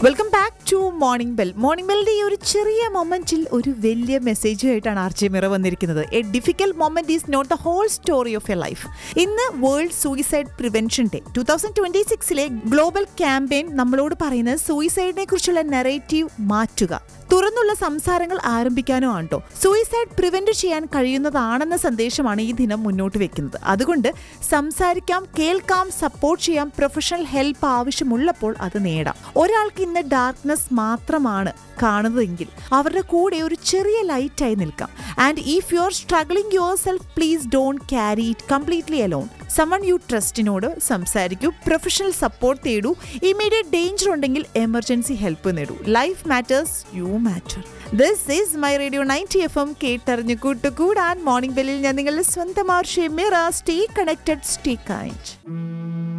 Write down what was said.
welcome back to morning bell morning ബെല്ലിന്റെ ഈ ഒരു ചെറിയ മൊമെന്റിൽ ഒരു വലിയ മെസ്സേജുമായിട്ടാണ് ആർ ജെ മിറ വന്നിരിക്കുന്നത് a difficult moment is not the whole story of a life ഇന്ന് world suicide prevention day two thousand twenty സിക്സിലെ ഗ്ലോബൽ ക്യാമ്പയിൻ നമ്മളോട് പറയുന്നത് സൂയിസൈഡിനെ കുറിച്ചുള്ള നെറേറ്റീവ് മാറ്റുക തുറന്നുള്ള സംസാരങ്ങൾ ആരംഭിക്കാനോ ആണ്ടോ സൂയിസൈഡ് പ്രിവെന്റ് ചെയ്യാൻ കഴിയുന്നതാണെന്ന സന്ദേശമാണ് ഈ ദിനം മുന്നോട്ട് വെക്കുന്നത് അതുകൊണ്ട് സംസാരിക്കാം കേൾക്കാം സപ്പോർട്ട് ചെയ്യാം പ്രൊഫഷണൽ ഹെൽപ്പ് ആവശ്യമുള്ളപ്പോൾ അത് നേടാം ഒരാൾക്ക് ഇന്ന് ഡാർക്ക്നെസ് മാത്രമാണ് കാണുന്നതെങ്കിൽ അവരുടെ കൂടെ ഒരു ചെറിയ ലൈറ്റായി നിൽക്കാം and if you are struggling yourself please don't carry it completely alone someone you ട്രസ്റ്റിനോട് സംസാരിക്കൂ പ്രൊഫഷണൽ സപ്പോർട്ട് തേടൂ ഇമീഡിയറ്റ് ഡേഞ്ചർ ഉണ്ടെങ്കിൽ എമർജൻസി ഹെൽപ്പ് നേടൂ life matters you matter this is my radio ninety F M കേട്ടറിഞ്ഞു കൂട്ടുകൂടാൻ morning ബെല്ലിൽ ഞാൻ നിങ്ങളുടെ സ്വന്തം R J Mira stay connected stay kind